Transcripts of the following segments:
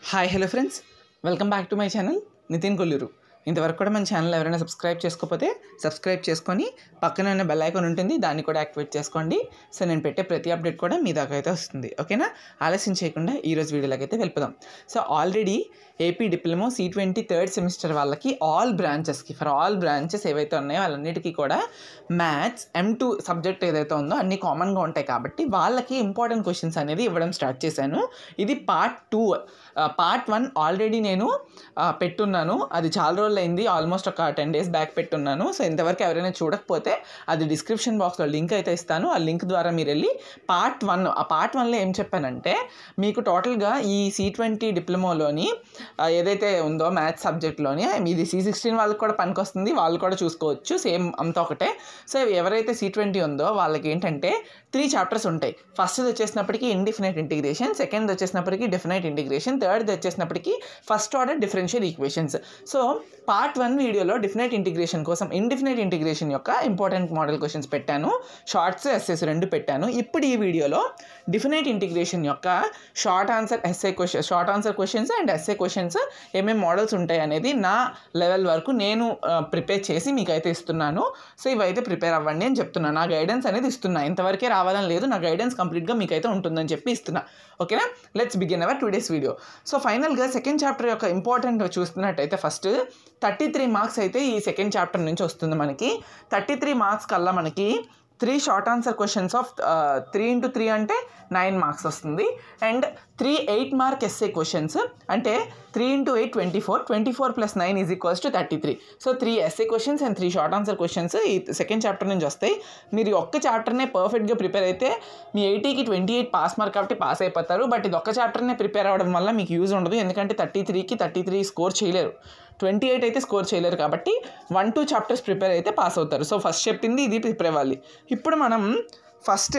hi hello friends welcome back to my channel Nitin Kolluru ఇంతవరకు కూడా మన ఛానల్ ఎవరైనా సబ్స్క్రైబ్ చేసుకోకపోతే సబ్స్క్రైబ్ చేసుకొని పక్కన ఉన్న బెల్ ఐకాన్ ఉంటుంది దాన్ని కూడా యాక్టివేట్ చేసుకోండి సో నేను పెట్టే ప్రతి అప్డేట్ కూడా మీ దాకా అయితే వస్తుంది ఓకేనా ఆలస్యం చేయకుండా ఈరోజు వీడియోలోకి అయితే వెళ్ళిపోదాం so already AP diploma C twenty third semester వాళ్ళకి ఆల్ బ్రాంచెస్కి ఫర్ ఆల్ బ్రాంచెస్ ఏవైతే ఉన్నాయో వాళ్ళన్నిటికీ కూడా మ్యాథ్స్ ఎం టూ సబ్జెక్ట్ ఏదైతే ఉందో అన్నీ కామన్గా ఉంటాయి కాబట్టి వాళ్ళకి ఇంపార్టెంట్ క్వశ్చన్స్ అనేది ఇవ్వడం స్టార్ట్ చేశాను ఇది part two part one already నేను ఆ, పెట్టున్నాను అది చాలా రోజులు అయింది ఆల్మోస్ట్ ఒక టెన్ డేస్ బ్యాక్ పెట్టున్నాను సో ఇంతవరకు ఎవరైనా చూడకపోతే అది డిస్క్రిప్షన్ బాక్స్లో లింక్ అయితే ఇస్తాను ఆ లింక్ ద్వారా మీరు వెళ్ళి పార్ట్ వన్ ఆ పార్ట్ వన్లో ఏం చెప్పానంటే మీకు టోటల్గా ఈ సి ట్వంటీ డిప్లొమోలోని ఆ, ఏదైతే ఉందో మ్యాథ్స్ సబ్జెక్ట్లోని ఇది సి సిక్స్టీన్ వాళ్ళకి కూడా పనికొస్తుంది వాళ్ళు కూడా చూసుకోవచ్చు సేమ్ అంతా ఒకటే సో ఎవరైతే సి ట్వంటీ ఉందో వాళ్ళకి ఏంటంటే త్రీ చాప్టర్స్ ఉంటాయి ఫస్ట్ వచ్చేసినప్పటికీ ఇండిఫినైట్ ఇంటిగ్రేషన్ సెకండ్ వచ్చేసినప్పటికీ డెఫినైట్ ఇంటిగ్రేషన్ థర్డ్ వచ్చేసినప్పటికీ first order differential equations so part one వీడియోలో డిఫినైట్ ఇంటిగ్రేషన్ కోసం ఇండిఫినైట్ ఇంటిగ్రేషన్ యొక్క ఇంపార్టెంట్ మోడల్ క్వశ్చన్స్ పెట్టాను షార్ట్స్ ఎస్ఎస్ రెండు పెట్టాను ఇప్పుడు ఈ వీడియోలో డిఫినైట్ ఇంటిగ్రేషన్ యొక్క short answer SA question short answer questions and SA questions ఏమేమి మోడల్స్ ఉంటాయి అనేది నా లెవెల్ వరకు నేను ప్రిపేర్ చేసి మీకు అయితే ఇస్తున్నాను సో ఇవైతే ప్రిపేర్ అవ్వండి అని చెప్తున్నాను నా గైడెన్స్ అనేది ఇస్తున్నా ఇంతవరకే రావాలని లేదు నా గైడెన్స్ కంప్లీట్గా మీకైతే ఉంటుందని చెప్పి ఇస్తున్నా ఓకేనా let's begin our two days video so ఫైనల్గా సెకండ్ చాప్టర్ యొక్క ఇంపార్టెంట్ చూస్తున్నట్టయితే ఫస్ట్ థర్టీ త్రీ మార్క్స్ అయితే ఈ సెకండ్ చాప్టర్ నుంచి వస్తుంది మనకి థర్టీ త్రీ మార్క్స్ కల్లా మనకి three short answer questions of three into three అంటే నైన్ మార్క్స్ వస్తుంది and three eight mark SA questions అంటే three into eight twenty four twenty four plus nine is equals to thirty three so three SA questions and three short answer questions ఈ second chapter నుంచి వస్తాయి మీరు ఈ ఒక్క చాప్టర్నే పర్ఫెక్ట్గా prepare అయితే మీ ఎయిటీకి ట్వంటీ ఎయిట్ పాస్ మార్క్ కాబట్టి పాస్ అయిపోతారు బట్ ఇది ఒక్క చాప్టర్నే ప్రిపేర్ అవ్వడం వల్ల మీకు యూజ్ ఉండదు ఎందుకంటే థర్టీ త్రీకి థర్టీ త్రీ స్కోర్ చేయలేరు ట్వంటీ ఎయిట్ అయితే స్కోర్ చేయలేరు కాబట్టి వన్ టూ చాప్టర్స్ ప్రిపేర్ అయితే పాస్ అవుతారు సో ఫస్ట్ చెప్పింది ఇది ప్రిపేర్ అవ్వాలి ఇప్పుడు మనం ఫస్ట్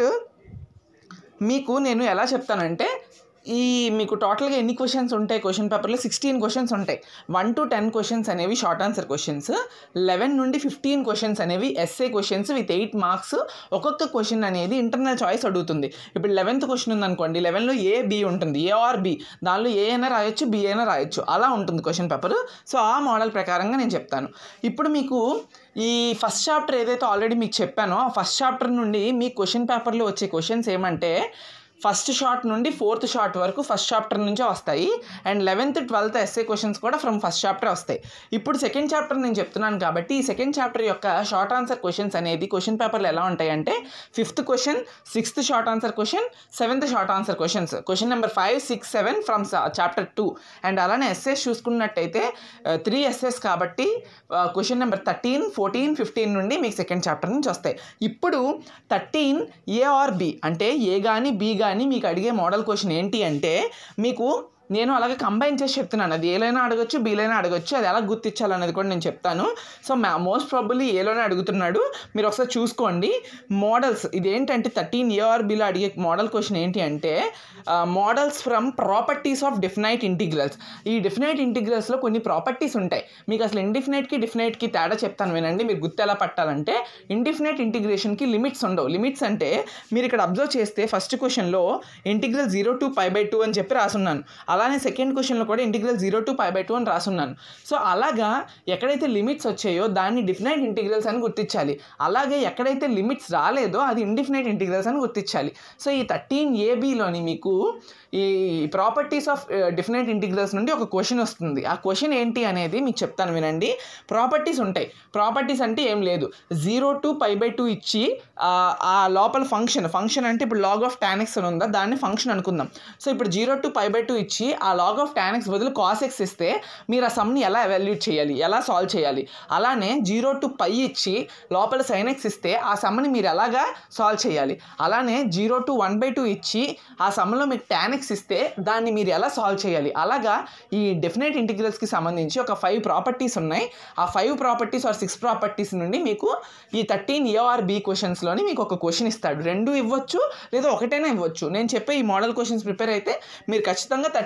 మీకు నేను ఎలా చెప్తానంటే ఈ మీకు టోటల్గా ఎన్ని క్వశ్చన్స్ ఉంటాయి క్వశ్చన్ పేపర్లో సిక్స్టీన్ క్వశ్చన్స్ ఉంటాయి వన్ టు టెన్ క్వశ్చన్స్ అనేవి షార్ట్ ఆన్సర్ క్వశ్చన్స్ లెవెన్ నుండి ఫిఫ్టీన్ క్వశ్చన్స్ అనేవి SA questions with eight marks ఒక్కొక్క క్వశ్చన్ అనేది ఇంటర్నల్ చాయిస్ అడుగుతుంది ఇప్పుడు లెవెన్త్ క్వశ్చన్ ఉందనుకోండి లెవెన్లో ఏ బి ఉంటుంది ఏ ఆర్ బి దానిలో ఏ అయినా రాయొచ్చు బి అయినా రాయొచ్చు అలా ఉంటుంది క్వశ్చన్ పేపర్ సో ఆ మోడల్ ప్రకారంగా నేను చెప్తాను ఇప్పుడు మీకు ఈ ఫస్ట్ చాప్టర్ ఏదైతే ఆల్రెడీ మీకు చెప్పానో ఆ ఫస్ట్ చాప్టర్ నుండి మీ క్వశ్చన్ పేపర్లో వచ్చే క్వశ్చన్స్ ఏమంటే ఫస్ట్ షార్ట్ నుండి ఫోర్త్ షార్ట్ వరకు ఫస్ట్ చాప్టర్ నుంచే వస్తాయి and eleventh twelfth SA questions కూడా ఫ్రమ్ ఫస్ట్ చాప్టర్ వస్తాయి ఇప్పుడు సెకండ్ చాప్టర్ నేను చెప్తున్నాను కాబట్టి ఈ సెకండ్ చాప్టర్ యొక్క షార్ట్ ఆన్సర్ క్వశ్చన్స్ అనేది క్వశ్చన్ పేపర్లో ఎలా ఉంటాయంటే fifth question sixth short answer question seventh short answer questions question number five six seven from chapter two and అలానే ఎస్ఎస్ చూసుకున్నట్టయితే త్రీ ఎస్ఎస్ కాబట్టి question number thirteen fourteen fifteen నుండి మీకు second chapter నుంచి వస్తాయి ఇప్పుడు థర్టీన్ ఏ ఆర్ బి అంటే ఏ కానీ బి కానీ మీకు అడిగే మోడల్ క్వశ్చన్ ఏంటి అంటే మీకు నేను అలాగే కంబైన్ చేసి చెప్తున్నాను అది ఏలైనా అడగొచ్చు బీలైనా అడగొచ్చు అది ఎలా గుర్తించాలనేది కూడా నేను చెప్తాను సో మోస్ట్ ప్రాబబ్లీ ఏలోనే అడుగుతున్నాడు మీరు ఒకసారి చూసుకోండి మోడల్స్ ఇదేంటంటే థర్టీన్ ఏఆర్ బీలో అడిగే మోడల్ క్వశ్చన్ ఏంటి అంటే models from properties of definite integrals ఈ డిఫినైట్ ఇంటిగ్రల్స్లో కొన్ని ప్రాపర్టీస్ ఉంటాయి మీకు అసలు ఇండిఫినైట్కి డిఫినైట్కి తేడా చెప్తాను వినండి మీరు గుర్తు ఎలా పట్టాలంటే ఇండిఫినైట్ ఇంటిగ్రేషన్కి లిమిట్స్ ఉండవు లిమిట్స్ అంటే మీరు ఇక్కడ అబ్జర్వ్ చేస్తే ఫస్ట్ క్వశ్చన్లో integral zero to pi by two అని చెప్పి రాసున్నాను అలానే సెకండ్ క్వశ్చన్లో కూడా integral zero to pi by two అని రాసున్నాను సో అలాగా ఎక్కడైతే లిమిట్స్ వచ్చాయో దాన్ని డిఫినైట్ ఇంటిగ్రల్స్ అని గుర్తించాలి అలాగే ఎక్కడైతే లిమిట్స్ రాలేదో అది ఇండిఫినైట్ ఇంటిగ్రల్స్ అని గుర్తించాలి సో ఈ థర్టీన్ ఏబీలోని మీకు ఈ ప్రాపర్టీస్ ఆఫ్ డిఫినైట్ ఇంటిగ్రల్స్ నుండి ఒక క్వశ్చన్ వస్తుంది ఆ క్వశ్చన్ ఏంటి అనేది మీకు చెప్తాను వినండి ప్రాపర్టీస్ ఉంటాయి ప్రాపర్టీస్ అంటే ఏం లేదు zero to pi by two ఇచ్చి ఆ, ఆ లోపల ఫంక్షన్ ఫంక్షన్ అంటే ఇప్పుడు లాగ్ ఆఫ్ టానిక్స్ అని ఉందా దాన్ని ఫంక్షన్ అనుకుందాం సో ఇప్పుడు zero to pi by two ఇచ్చి ఆ లాగ్ ఆఫ్ టానిక్స్ బదులు కాస్ ఎక్స్ ఇస్తే మీరు ఆ సమ్ని ఎలా ఎవాల్యూట్ చేయాలి ఎలా సాల్వ్ చేయాలి అలానే జీరో టు పై ఇచ్చి లోపల సైన్ ఎక్స్ ఇస్తే ఆ సమ్ని మీరు ఎలాగా సాల్వ్ చేయాలి అలానే zero to one by two ఇచ్చి ఆ సమ్లో మీకు టానిక్స్ ఇస్తే దాన్ని మీరు ఎలా సాల్వ్ చేయాలి అలాగా ఈ డెఫినెట్ ఇంటిగ్రల్స్కి సంబంధించి ఒక ఫైవ్ ప్రాపర్టీస్ ఉన్నాయి ఆ five properties or six properties నుండి మీకు ఈ థర్టీన్ ఏఆర్ బి క్వశ్చన్స్లోని మీకు ఒక క్వశ్చన్ ఇస్తాడు రెండు ఇవ్వచ్చు లేదా ఒకటైనా ఇవ్వచ్చు నేను చెప్పే ఈ మోడల్ క్వశ్చన్స్ ప్రిపేర్ అయితే మీరు ఖచ్చితంగా thirteen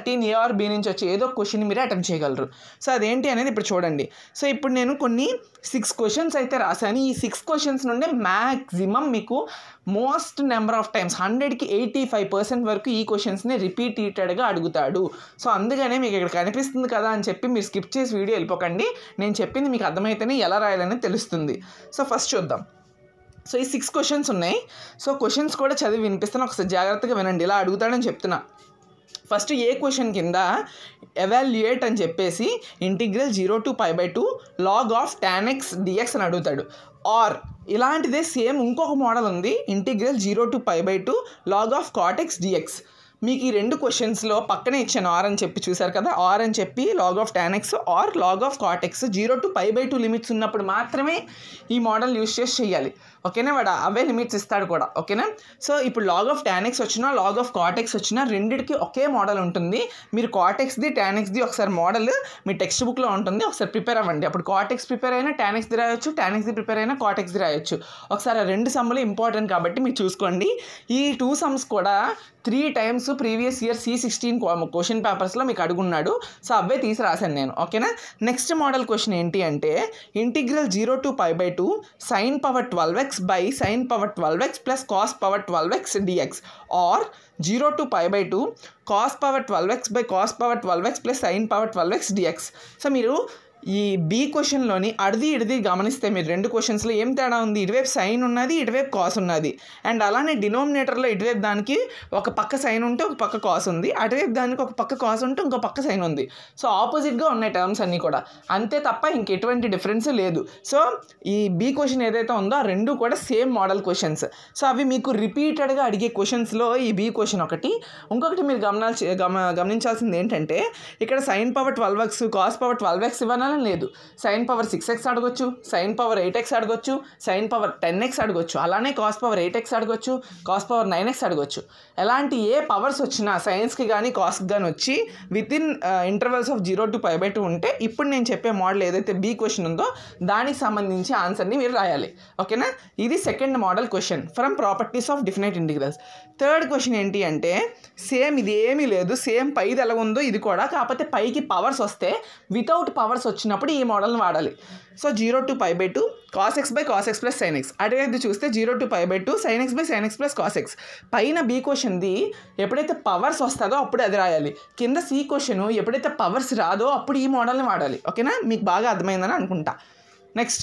thirteen A or B నుంచి వచ్చే ఏదో క్వశ్చన్ మీరే అటెంప్ట్ చేయగలరు సో అదేంటి అనేది ఇప్పుడు చూడండి సో ఇప్పుడు నేను కొన్ని సిక్స్ క్వశ్చన్స్ అయితే రాశాను ఈ సిక్స్ క్వశ్చన్స్ నుండి మ్యాక్సిమం మీకు మోస్ట్ నెంబర్ ఆఫ్ టైమ్స్ హండ్రెడ్కి ఎయిటీ ఫైవ్ పర్సెంట్ వరకు ఈ క్వశ్చన్స్ని రిపీటెడ్గా అడుగుతాడు సో అందుకనే మీకు ఇక్కడ కనిపిస్తుంది కదా అని చెప్పి మీరు స్కిప్ చేసి వీడియో వెళ్ళిపోకండి నేను చెప్పింది మీకు అర్థమైతేనే ఎలా రాయాలని తెలుస్తుంది సో ఫస్ట్ చూద్దాం సో ఈ సిక్స్ క్వశ్చన్స్ ఉన్నాయి సో క్వశ్చన్స్ కూడా చదివి వినిపిస్తాను ఒకసారి జాగ్రత్తగా వినండి ఇలా అడుగుతాడని చెప్తున్నా ఫస్ట్ ఏ క్వశ్చన్ కింద ఎవాల్యుయేట్ అని చెప్పేసి integral zero to pi by two log of tan x dx అని అడుగుతాడు ఆర్ ఇలాంటిదే సేమ్ ఇంకొక మోడల్ ఉంది integral zero to pi by two log of cot x dx మీకు ఈ రెండు క్వశ్చన్స్లో పక్కనే ఇచ్చాను ఆర్ అని చెప్పి చూసారు కదా ఆర్ అని చెప్పి log of tan x or log of cot x zero to pi by two limits ఉన్నప్పుడు మాత్రమే ఈ మోడల్ యూస్ చేసి చేయాలి ఓకేనా వాడు అవే లిమిట్స్ ఇస్తాడు కూడా ఓకేనా సో ఇప్పుడు లాగ్ ఆఫ్ టాన్ ఎక్స్ వచ్చినా లాగ్ ఆఫ్ కాటెక్స్ వచ్చినా రెండిటికి ఒకే మోడల్ ఉంటుంది మీరు కాటెక్స్ది టాన్ ఎక్స్ది ఒకసారి మోడల్ మీ టెక్స్ట్ బుక్లో ఉంటుంది ఒకసారి ప్రిపేర్ అవ్వండి అప్పుడు కాటెక్స్ ప్రిపేర్ అయినా టాన్ ఎక్స్ది రాయొచ్చు టాన్ ఎక్స్ది ప్రిపేర్ అయినా కాటెక్స్ది రాయొచ్చు ఒకసారి ఆ రెండు సమ్ములు ఇంపార్టెంట్ కాబట్టి మీరు చూసుకోండి ఈ టూ సమ్స్ కూడా three times previous year C sixteen question పేపర్స్లో మీకు అడుగున్నాడు సో అవే తీసి రాశాను నేను ఓకేనా నెక్స్ట్ మోడల్ క్వశ్చన్ ఏంటి అంటే integral zero to pi by two sine power twelve x by sine power twelve x plus cos power twelve x dx or zero to pi by two cos power twelve x by cos power twelve x plus sine power twelve x dx so మీరు ఈ B క్వశ్చన్లోని అడిది ఇడిది గమనిస్తే మీరు రెండు క్వశ్చన్స్లో ఏం తేడా ఉంది ఇటువైపు sign ఉన్నది ఇటువైపు కాస్ ఉన్నది అండ్ అలానే డినోమినేటర్లో ఇటువైపు దానికి ఒక పక్క సైన్ ఉంటే ఒక పక్క కాస్ ఉంది అటువైపు దానికి ఒక పక్క కాస్ ఉంటే ఇంకో పక్క సైన్ ఉంది సో ఆపోజిట్గా ఉన్నాయి టర్మ్స్ అన్నీ కూడా అంతే తప్ప ఇంకెటువంటి డిఫరెన్స్ లేదు సో ఈ బి క్వశ్చన్ ఏదైతే ఉందో ఆ రెండు కూడా సేమ్ మోడల్ క్వశ్చన్స్ సో అవి మీకు రిపీటెడ్గా అడిగే క్వశ్చన్స్లో ఈ బి క్వశ్చన్ ఒకటి ఇంకొకటి మీరు గమనాల్సి గమ గమనించాల్సింది ఏంటంటే ఇక్కడ sine power twelve x cos power twelve x ఇవ్వనాలని లేదు సైన్ పవర్ సిక్స్ ఎక్స్ అడగొచ్చు సైన్ పవర్ ఎయిట్ ఎక్స్ అడగొచ్చు సైన్ పవర్ టెన్ ఎక్స్ అడగొచ్చు అలానే కాస్ పవర్ ఎయిట్ ఎక్స్ అడగొచ్చు కాస్ పవర్ నైన్ ఎక్స్ అడగొచ్చు ఎలాంటి ఏ పవర్స్ వచ్చినా సైన్స్కి కానీ కాస్కి కానీ వచ్చి within intervals of zero to five by two ఉంటే ఇప్పుడు నేను చెప్పే మోడల్ ఏదైతే బీ క్వశ్చన్ ఉందో దానికి సంబంధించి ఆన్సర్ని మీరు రాయాలి ఓకేనా ఇది second model question from properties of definite integrals third question ఏంటి అంటే సేమ్ ఇది ఏమీ లేదు సేమ్ పైది ఎలా ఉందో ఇది కూడా కాకపోతే పైకి పవర్స్ వస్తే వితౌట్ పవర్స్ వచ్చినప్పుడు ఈ మోడల్ని వాడాలి so zero to pi by two cos x by cos x plus sine x అటువైపు చూస్తే zero to pi by two sine x by sine x plus cos x పైన బీ క్వశ్చన్ది ఎప్పుడైతే పవర్స్ వస్తుందో అప్పుడు అది రాయాలి కింద సి క్వశ్చన్ ఎప్పుడైతే పవర్స్ రాదో అప్పుడు ఈ మోడల్ని వాడాలి ఓకేనా మీకు బాగా అర్థమైందని అనుకుంటా నెక్స్ట్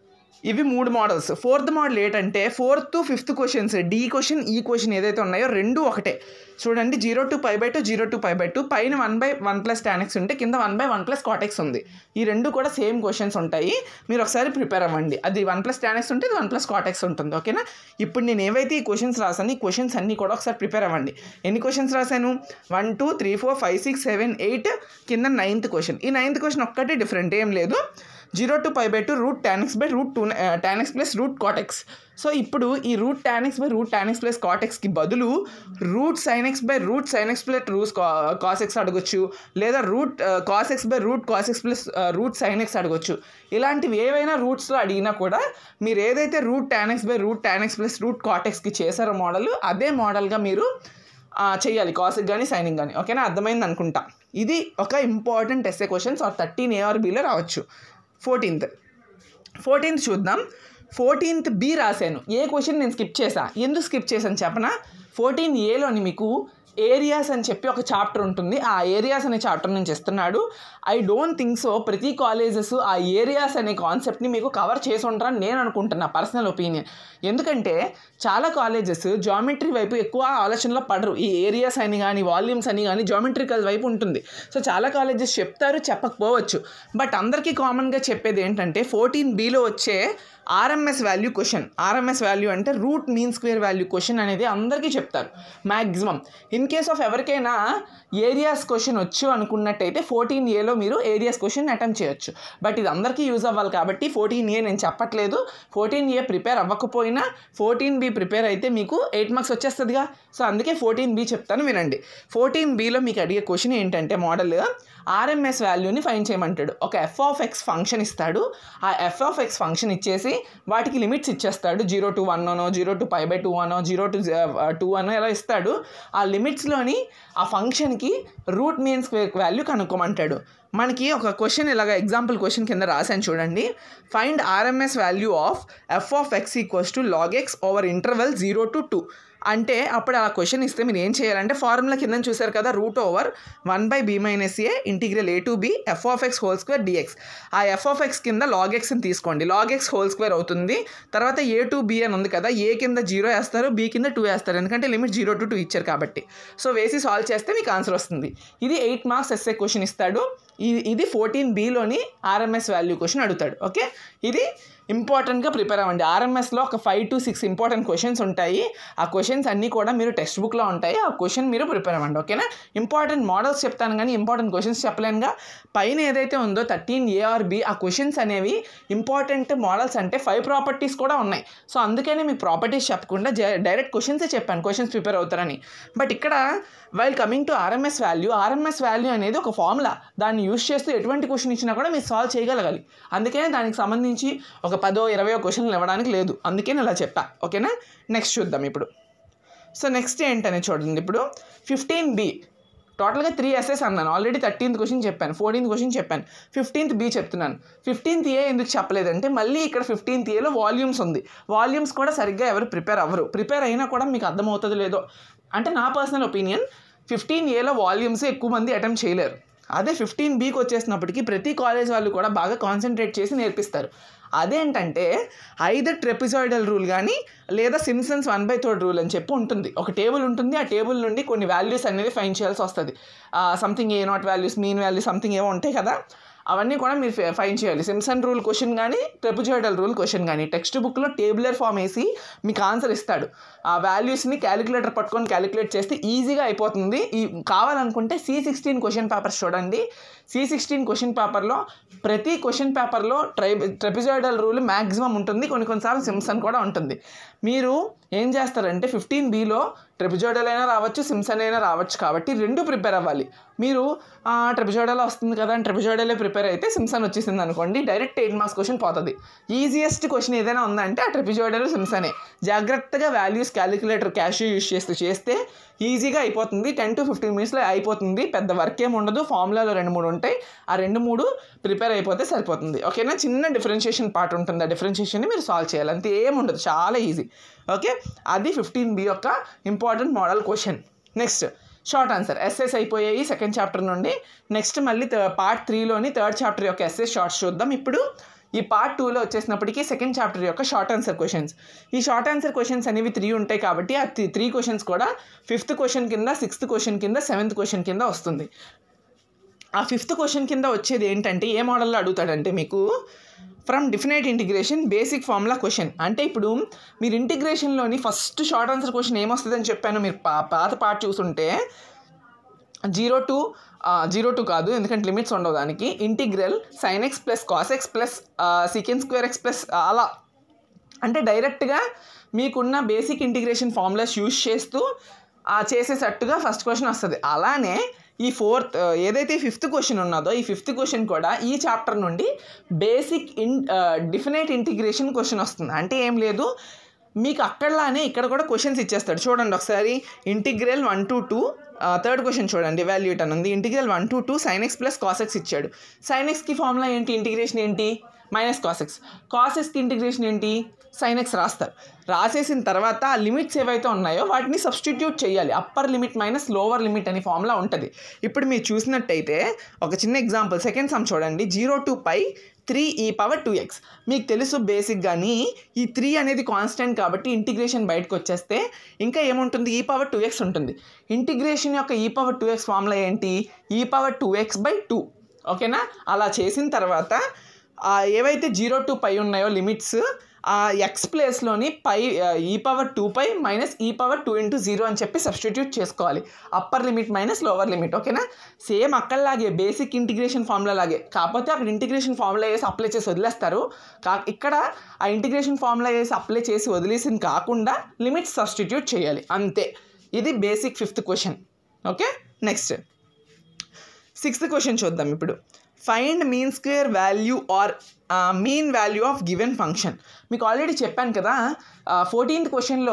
ఇవి మూడు మోడల్స్ ఫోర్త్ మోడల్ ఏంటంటే fourth fifth questions the question ఈ క్వశ్చన్ ఏదైతే ఉన్నాయో రెండు ఒకటే చూడండి zero to pi by two zero to pi by two పైన one by one plus tan x ఉంటే కింద one by one plus cot x ఉంది ఈ రెండు కూడా సేమ్ క్వశ్చన్స్ ఉంటాయి మీరు ఒకసారి ప్రిపేర్ అవ్వండి అది వన్ ప్లస్ టానెక్స్ ఉంటే వన్ ప్లస్ కాటెక్స్ ఉంటుంది ఓకేనా ఇప్పుడు నేను ఏవైతే ఈ క్వశ్చన్స్ రాసాను ఈ క్వశ్చన్స్ అన్నీ కూడా ఒకసారి ప్రిపేర్ అవ్వండి ఎన్ని క్వశ్చన్స్ రాశాను one two three four five six seven eight కింద నైన్త్ క్వశ్చన్ ఈ నైన్త్ క్వశ్చన్ ఒక్కటే డిఫరెంట్ ఏం లేదు zero to pi by two root tan x by root two tan x plus root cot x so ఇప్పుడు ఈ root tan x by root tan x plus కాటెక్స్కి బదులు root sine x by root sine x plus root cos x అడగొచ్చు లేదా root cos x by root cos x plus root sine x అడగొచ్చు ఇలాంటివి ఏవైనా రూట్స్లో అడిగినా కూడా మీరు ఏదైతే root tan x by root tan x plus root కాటెక్స్కి చేశారో మోడల్ అదే మోడల్గా మీరు చేయాలి కాసిక్ కానీ సైనింగ్ కానీ ఓకేనా అర్థమైంది అనుకుంటా ఇది ఒక important SA questions or thirteen ఏఆర్బీలో రావచ్చు ఫోర్టీన్త్ ఫోర్టీన్త్ చూద్దాం ఫోర్టీన్త్ బి రాశాను ఏ క్వశ్చన్ నేను స్కిప్ చేసా ఎందుకు స్కిప్ చేశాను చెప్పనా ఫోర్టీన్ ఏలోని మీకు ఏరియాస్ అని చెప్పి ఒక చాప్టర్ ఉంటుంది ఆ ఏరియాస్ అనే చాప్టర్ నుంచి ఇస్తున్నాడు ఐ డోంట్ థింక్ సో ప్రతి కాలేజెస్ ఆ ఏరియాస్ అనే కాన్సెప్ట్ని మీకు కవర్ చేసి ఉంటారని నేను అనుకుంటున్నా పర్సనల్ ఒపీనియన్ ఎందుకంటే చాలా కాలేజెస్ జామెట్రీ వైపు ఎక్కువ ఆలోచనలో పడరు ఈ ఏరియాస్ అని కానీ వాల్యూమ్స్ అని కానీ జామెట్రికల్ వైపు ఉంటుంది సో చాలా కాలేజెస్ చెప్తారు చెప్పకపోవచ్చు బట్ అందరికీ కామన్గా చెప్పేది ఏంటంటే ఫోర్టీన్ బీలో వచ్చే RMS value question RMS value అంటే root mean square value question అనేది అందరికీ చెప్తారు మ్యాక్సిమం ఇన్ కేస్ ఆఫ్ ఎవరికైనా ఏరియాస్ క్వశ్చన్ వచ్చు అనుకున్నట్టయితే ఫోర్టీన్ ఏలో మీరు ఏరియాస్ క్వశ్చన్ అటెంప్ట్ చేయొచ్చు బట్ ఇది అందరికీ యూజ్ అవ్వాలి కాబట్టి ఫోర్టీన్ ఏ నేను చెప్పట్లేదు ఫోర్టీన్ ఏ ప్రిపేర్ అవ్వకపోయినా ఫోర్టీన్ బి ప్రిపేర్ అయితే మీకు ఎయిట్ మార్క్స్ వచ్చేస్తుందిగా సో అందుకే ఫోర్టీన్ బి చెప్తాను వినండి ఫోర్టీన్ బిలో మీకు అడిగే క్వశ్చన్ ఏంటంటే మోడల్ ఆర్ఎంఎస్ వాల్యూని ఫైన్ చేయమంటాడు ఒక ఎఫ్ ఆఫ్ ఎక్స్ ఫంక్షన్ ఇస్తాడు ఆ ఎఫ్ ఆఫ్ ఎక్స్ ఫంక్షన్ ఇచ్చేసి వాటికి లిమిట్స్ ఇచ్చేస్తాడు జీరో టు వన్ అనో zero to five by two అనో జీరో టు టూ అనో ఇలా ఇస్తాడు ఆ లిమిట్ లిమిట్స్లోని ఆ ఫంక్షన్కి రూట్ మీన్ స్క్వేర్ వాల్యూ కనుక్కోమంటాడు మనకి ఒక క్వశ్చన్ ఇలాగ ఎగ్జాంపుల్ క్వశ్చన్ కింద రాశాను చూడండి find RMS value of F of x equals to log x over interval zero to two అంటే అప్పుడు ఆ క్వశ్చన్ ఇస్తే మీరు ఏం చేయాలంటే ఫార్ములా కింద చూసారు కదా root over one by B minus A integral A to B F of x whole square dx ఆ ఎఫ్ ఆఫ్ ఎక్స్ కింద లాగ్ ఎక్స్ని తీసుకోండి లాగ్ ఎక్స్ హోల్ స్క్వేర్ అవుతుంది తర్వాత ఏ టు బి అని ఉంది కదా ఏ కింద జీరో వేస్తారు బి కింద టూ వేస్తారు ఎందుకంటే లిమిట్ జీరో టు టూ ఇచ్చారు కాబట్టి సో వేసి సాల్వ్ చేస్తే మీకు ఆన్సర్ వస్తుంది ఇది ఎయిట్ మార్క్స్ ఎస్ఏ క్వశ్చన్ ఇస్తాడు ఇది ఇది ఫోర్టీన్ బిలోని ఆర్ఎంఎస్ వాల్యూ క్వశ్చన్ అడుగుతాడు ఓకే ఇది ఇంపార్టెంట్గా ప్రిపేర్ అవ్వండి ఆర్ఎంఎస్లో ఒక five to six important questions ఉంటాయి ఆ క్వశ్చన్స్ అన్నీ కూడా మీరు టెక్స్ట్ బుక్లో ఉంటాయి ఆ క్వశ్చన్ మీరు ప్రిపేర్ అవ్వండి ఓకేనా ఇంపార్టెంట్ మోడల్స్ చెప్తాను కానీ ఇంపార్టెంట్ క్వశ్చన్స్ చెప్పలేనుగా పైన ఏదైతే ఉందో థర్టీన్ ఏఆర్ బి ఆ క్వశ్చన్స్ అనేవి ఇంపార్టెంట్ మోడల్స్ అంటే ఫైవ్ ప్రాపర్టీస్ కూడా ఉన్నాయి సో అందుకనే మీకు ప్రాపర్టీస్ చెప్పకుండా డైరెక్ట్ క్వశ్చన్సే చెప్పాను క్వశ్చన్స్ ప్రిపేర్ అవుతారని బట్ ఇక్కడ while coming to RMS value RMS value అనేది ఒక ఫార్ములా దాన్ని యూస్ చేస్తూ ఎటువంటి క్వశ్చన్ ఇచ్చినా కూడా మీరు సాల్వ్ చేయగలగాలి అందుకనే దానికి సంబంధించి ఒక పదో ఇరవయో క్వశ్చన్లు ఇవ్వడానికి లేదు అందుకే నేను ఇలా చెప్పా ఓకేనా నెక్స్ట్ చూద్దాం ఇప్పుడు సో నెక్స్ట్ ఏంటనే చూడండి ఇప్పుడు ఫిఫ్టీన్ బి టోటల్గా త్రీ ఎస్ఎస్ అన్నాను ఆల్రెడీ థర్టీన్త్ క్వశ్చన్ చెప్పాను ఫోర్టీన్త్ క్వశ్చన్ చెప్పాను ఫిఫ్టీన్త్ బి చెప్తున్నాను ఫిఫ్టీన్త్ ఏ ఎందుకు చెప్పలేదంటే మళ్ళీ ఇక్కడ ఫిఫ్టీన్త్ ఏలో వాల్యూమ్స్ ఉంది వాల్యూమ్స్ కూడా సరిగ్గా ఎవరు ప్రిపేర్ అవ్వరు ప్రిపేర్ అయినా కూడా మీకు అర్థమవుతుంది లేదో అంటే నా పర్సనల్ ఒపీనియన్ ఫిఫ్టీన్ ఏలో వాల్యూమ్స్ ఎక్కువ మంది అటెంప్ట్ చేయలేరు అదే ఫిఫ్టీన్ బీకి వచ్చేసినప్పటికీ ప్రతి కాలేజ్ వాళ్ళు కూడా బాగా కాన్సన్ట్రేట్ చేసి నేర్పిస్తారు అదేంటంటే ఐదర్ ట్రెపిజాయిడల్ రూల్ కానీ లేదా Simpson's one by third rule అని చెప్పి ఉంటుంది ఒక టేబుల్ ఉంటుంది ఆ టేబుల్ నుండి కొన్ని వాల్యూస్ అనేది ఫైన్ చేయాల్సి వస్తుంది something A naught values mean values something ఏవో ఉంటాయి కదా అవన్నీ కూడా మీరు ఫైన్ చేయాలి సిమ్సన్ రూల్ క్వశ్చన్ కానీ ట్రెపిజాయిడల్ రూల్ క్వశ్చన్ కానీ టెక్స్ట్ బుక్లో టేబులర్ ఫామ్ వేసి మీకు ఆన్సర్ ఇస్తాడు ఆ వాల్యూస్ని క్యాలిక్యులేటర్ పట్టుకొని క్యాలిక్యులేట్ చేస్తే ఈజీగా అయిపోతుంది ఈ కావాలనుకుంటే సి సిక్స్టీన్ క్వశ్చన్ పేపర్స్ చూడండి సి సిక్స్టీన్ క్వశ్చన్ పేపర్లో ప్రతి క్వశ్చన్ పేపర్లో ట్రై ట్రెపిజాయిడల్ రూల్ మ్యాక్సిమం ఉంటుంది కొన్ని కొన్నిసార్లు సిమ్సన్ కూడా ఉంటుంది మీరు ఏం చేస్తారంటే ఫిఫ్టీన్ బీలో ట్రెపిజోడల్ అయినా రావచ్చు సిమ్సన్ అయినా రావచ్చు కాబట్టి రెండు ప్రిపేర్ అవ్వాలి మీరు ట్రెపిజోడల్ వస్తుంది కదా అని ట్రెపిజోడలే ప్రిపేర్ అయితే సిమ్సన్ వచ్చేసింది అనుకోండి డైరెక్ట్ ఎయిట్ మార్క్స్ క్వశ్చన్ పోతుంది ఈజియెస్ట్ క్వశ్చన్ ఏదైనా ఉందంటే ఆ ట్రెపిజోడల్ సిమ్సనే జాగ్రత్తగా వాల్యూస్ క్యాలిక్యులేటర్ క్యాష్ యూస్ చేస్తూ చేస్తే ఈజీగా అయిపోతుంది టెన్ టు ఫిఫ్టీన్ మినిట్స్లో అయిపోతుంది పెద్ద వర్క్ ఏమి ఉండదు ఫార్ములాలో రెండు మూడు ఉంటాయి ఆ రెండు మూడు ప్రిపేర్ అయిపోతే సరిపోతుంది ఓకేనా చిన్న డిఫరెన్షియేషన్ పార్ట్ ఉంటుంది ఆ డిఫరెన్షియేషన్ని మీరు సాల్వ్ చేయాలి అంతే ఏముండదు చాలా ఈజీ ఓకే అది ఫిఫ్టీన్ బి యొక్క important model question next short answer SS అయిపోయాయి సెకండ్ చాప్టర్ నుండి నెక్స్ట్ మళ్ళీ పార్ట్ త్రీలోని థర్డ్ చాప్టర్ యొక్క ఎస్ఎస్ షార్ట్స్ చూద్దాం ఇప్పుడు ఈ పార్ట్ టూలో వచ్చేసినప్పటికీ సెకండ్ చాప్టర్ యొక్క షార్ట్ ఆన్సర్ క్వశ్చన్స్ ఈ షార్ట్ ఆన్సర్ క్వశ్చన్స్ అనేవి త్రీ ఉంటాయి కాబట్టి ఆ త్రీ క్వశ్చన్స్ కూడా ఫిఫ్త్ క్వశ్చన్ కింద సిక్స్త్ క్వశ్చన్ కింద సెవెంత్ క్వశ్చన్ కింద వస్తుంది ఆ ఫిఫ్త్ క్వశ్చన్ కింద వచ్చేది ఏంటంటే ఏ మోడల్లో అడుగుతాడంటే మీకు from definite integration basic formula question అంటే ఇప్పుడు మీరు ఇంటిగ్రేషన్లోని ఫస్ట్ షార్ట్ ఆన్సర్ క్వశ్చన్ ఏమొస్తుందని చెప్పాను మీరు పా పాత పార్ట్ చూసుంటే జీరో టు జీరో టు కాదు ఎందుకంటే లిమిట్స్ ఉండవు దానికి integral sine x plus cos x plus secant square x plus అలా అంటే డైరెక్ట్గా మీకున్న బేసిక్ ఇంటిగ్రేషన్ ఫార్ములాస్ యూజ్ చేస్తూ చేసేటట్టుగా ఫస్ట్ క్వశ్చన్ వస్తుంది అలానే ఈ ఫోర్త్ ఏదైతే ఫిఫ్త్ క్వశ్చన్ ఉన్నదో ఈ ఫిఫ్త్ క్వశ్చన్ కూడా ఈ చాప్టర్ నుండి basic indefinite integration question వస్తుంది అంటే ఏం లేదు మీకు అక్కడలానే ఇక్కడ కూడా క్వశ్చన్స్ ఇచ్చేస్తాడు చూడండి ఒకసారి integral one to two third question చూడండి వాల్యూట్ అని ఉంది integral one to two sine x plus cos x ఇచ్చాడు సైన్ ఎక్స్కి ఫార్ములా ఏంటి ఇంటిగ్రేషన్ ఏంటి మైనస్ కాసెక్స్ కాసెక్స్కి ఇంటిగ్రేషన్ ఏంటి సైన్ ఎక్స్ రాస్తారు రాసేసిన తర్వాత ఆ లిమిట్స్ ఏవైతే ఉన్నాయో వాటిని సబ్స్టిట్యూట్ చేయాలి upper limit minus lower limit అనే ఫార్ములా ఉంటుంది ఇప్పుడు మీరు చూసినట్టయితే ఒక చిన్న ఎగ్జాంపుల్ సెకండ్ సమ్ చూడండి zero to pi three e power two x మీకు తెలుసు బేసిక్ కానీ ఈ త్రీ అనేది కాన్స్టెంట్ కాబట్టి ఇంటిగ్రేషన్ బయటకు వచ్చేస్తే ఇంకా ఏముంటుంది ఈ పవర్ టూ ఎక్స్ ఉంటుంది ఇంటిగ్రేషన్ యొక్క e power two x formula ఏంటి e power two x by two ఓకేనా అలా చేసిన తర్వాత ఏవైతే జీరో టు పై ఉన్నాయో లిమిట్స్ ఆ ఎక్స్ ప్లేస్లోని pi e power two pi minus e power two into zero అని చెప్పి సబ్స్టిట్యూట్ చేసుకోవాలి upper limit minus lower limit ఓకేనా సేమ్ అక్కడలాగే బేసిక్ ఇంటిగ్రేషన్ ఫార్ములా లాగే కాకపోతే అక్కడ ఇంటిగ్రేషన్ ఫార్ములా వేసి అప్లై చేసి వదిలేస్తారు కా ఇక్కడ ఆ ఇంటిగ్రేషన్ ఫార్ములా వేసి అప్లై చేసి వదిలేసింది కాకుండా లిమిట్స్ సబ్స్టిట్యూట్ చేయాలి అంతే ఇది basic fifth question okay next sixth question చూద్దాం ఇప్పుడు find mean square value or mean value of given function మీకు ఆల్రెడీ చెప్పాను కదా ఫోర్టీన్త్ క్వశ్చన్లో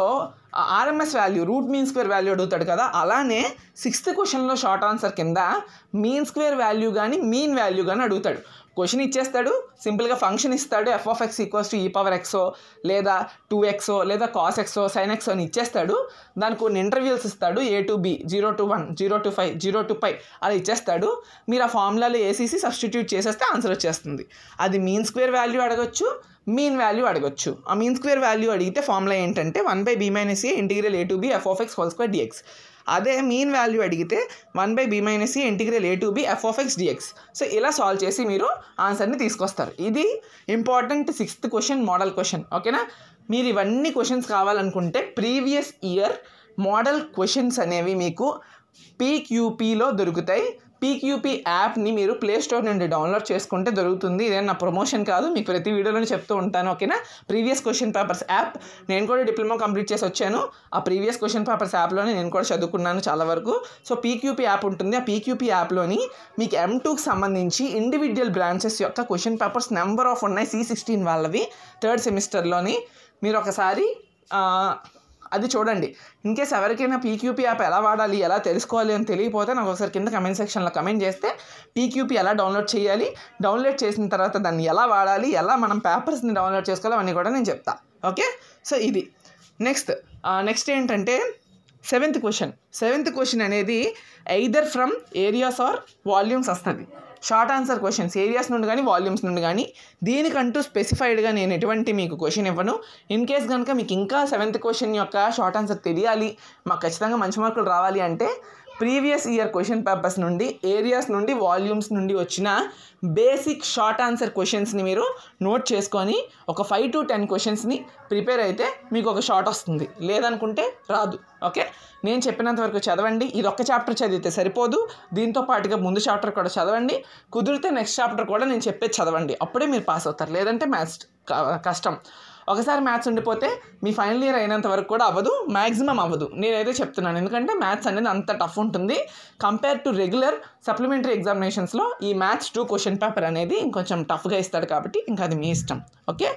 RMS value root mean square value అడుగుతాడు కదా అలానే సిక్స్త్ క్వశ్చన్లో షార్ట్ ఆన్సర్ కింద మీన్ స్క్వేర్ వాల్యూ కానీ మీన్ వాల్యూ కానీ అడుగుతాడు క్వశ్చన్ ఇచ్చేస్తాడు సింపుల్గా ఫంక్షన్ ఇస్తాడు F of x equals to e power ఎక్సో లేదా టూ ఎక్సో లేదా కాస్ ఎక్సో సైన్ ఎక్సో అని ఇచ్చేస్తాడు దానికి కొన్ని ఇంటర్వ్యూస్ ఇస్తాడు A to B zero to one zero to five zero to five అలా ఇచ్చేస్తాడు మీరు ఆ ఫార్ములాలో వేసేసి సబ్స్టిట్యూట్ చేసేస్తే ఆన్సర్ వచ్చేస్తుంది అది మీన్ స్క్వేర్ వాల్యూ అడగొచ్చు మీన్ వాల్యూ అడగొచ్చు ఆ మీన్ స్క్వేర్ వాల్యూ అడిగితే ఫార్ములా ఏంటంటే one by B minus A integral A to B F of x whole square dx అదే మీన్ వాల్యూ అడిగితే one by B minus e integral A to B F of x dx so ఇలా solve చేసి మీరు ఆన్సర్ని తీసుకొస్తారు ఇది important sixth question model question ఓకేనా మీరు ఇవన్నీ క్వశ్చన్స్ కావాలనుకుంటే ప్రీవియస్ ఇయర్ మోడల్ క్వశ్చన్స్ అనేవి మీకు పీక్యూపీలో దొరుకుతాయి పీక్యూపీ యాప్ని మీరు ప్లే స్టోర్ నుండి డౌన్లోడ్ చేసుకుంటే దొరుకుతుంది ఇదే నా ప్రమోషన్ కాదు మీకు ప్రతి వీడియోలోనే చెప్తూ ఉంటాను ఓకేనా ప్రీవియస్ క్వశ్చన్ పేపర్స్ యాప్ నేను కూడా డిప్లొమా కంప్లీట్ చేసి వచ్చాను ఆ ప్రీవియస్ క్వశ్చన్ పేపర్స్ యాప్లోనే నేను కూడా చదువుకున్నాను చాలా వరకు సో పీక్యూపీ యాప్ ఉంటుంది ఆ పీక్యూపీ యాప్లోని మీకు ఎం టూకి సంబంధించి ఇండివిజువల్ బ్రాంచెస్ యొక్క క్వశ్చన్ పేపర్స్ నెంబర్ ఆఫ్ ఉన్నాయి సి సిక్స్టీన్ వాళ్ళవి థర్డ్ సెమిస్టర్లోని మీరు ఒకసారి ఆ, అది చూడండి ఇన్ కేస్ ఎవరికైనా పీక్యూపీ యాప్ ఎలా వాడాలి ఎలా తెలుసుకోవాలి అని తెలియకపోతే నాకు ఒకసారి కింద కమెంట్ సెక్షన్లో కమెంట్ చేస్తే పీక్యూపీ ఎలా డౌన్లోడ్ చేయాలి డౌన్లోడ్ చేసిన తర్వాత దాన్ని ఎలా వాడాలి ఎలా మనం పేపర్స్ని డౌన్లోడ్ చేసుకోవాలి అవన్నీ కూడా నేను చెప్తా ఓకే సో ఇది నెక్స్ట్ నెక్స్ట్ ఏంటంటే సెవెంత్ క్వశ్చన్ సెవెంత్ క్వశ్చన్ అనేది either from areas or volumes వస్తుంది షార్ట్ ఆన్సర్ క్వశ్చన్స్ ఏరియాస్ నుండి కానీ వాల్యూమ్స్ నుండి కానీ దీనికంటూ స్పెసిఫైడ్గా నేను ఎటువంటి మీకు క్వశ్చన్ ఇవ్వను ఇన్ కేస్ కనుక మీకు ఇంకా సెవెంత్ క్వశ్చన్ యొక్క షార్ట్ ఆన్సర్ తెలియాలి మాకు ఖచ్చితంగా మంచి మార్కులు రావాలి అంటే ప్రీవియస్ ఇయర్ క్వశ్చన్ పేపర్స్ నుండి ఏరియాస్ నుండి వాల్యూమ్స్ నుండి వచ్చిన బేసిక్ షార్ట్ ఆన్సర్ క్వశ్చన్స్ని మీరు నోట్ చేసుకొని ఒక ఫైవ్ టు టెన్ క్వశ్చన్స్ని ప్రిపేర్ అయితే మీకు ఒక షార్ట్ వస్తుంది లేదనుకుంటే రాదు ఓకే నేను చెప్పినంత వరకు చదవండి ఇది ఒక్క చాప్టర్ చదివితే సరిపోదు దీంతో పాటుగా ముందు చాప్టర్ కూడా చదవండి కుదిరితే నెక్స్ట్ చాప్టర్ కూడా నేను చెప్పేది చదవండి అప్పుడే మీరు పాస్ అవుతారు లేదంటే మ్యాథ్స్ కష్టం ఒకసారి మ్యాథ్స్ ఉండిపోతే మీ ఫైనల్ ఇయర్ అయినంత వరకు కూడా అవ్వదు మ్యాక్సిమం అవ్వదు నేనైతే చెప్తున్నాను ఎందుకంటే మ్యాథ్స్ అనేది అంత టఫ్ ఉంటుంది కంపేర్ టు రెగ్యులర్ సప్లిమెంటరీ ఎగ్జామినేషన్స్లో ఈ మ్యాథ్స్ టూ క్వశ్చన్ పేపర్ అనేది ఇంకొంచెం టఫ్గా ఇస్తాడు కాబట్టి ఇంకా అది మీ ఇష్టం ఓకే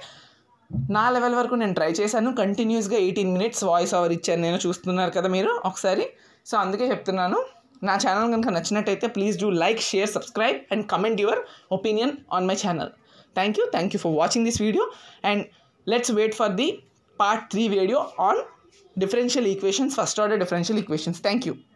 నా లెవెల్ వరకు నేను ట్రై చేశాను కంటిన్యూస్గా ఎయిటీన్ మినిట్స్ వాయిస్ ఓవర్ ఇచ్చాను నేను చూస్తున్నారు కదా మీరు ఒకసారి సో అందుకే చెప్తున్నాను నా ఛానల్ కనుక నచ్చినట్టయితే please do like share subscribe and comment your opinion on my channel thank you thank you for watching this video and let's wait for the part three video on differential equations first order differential equations thank you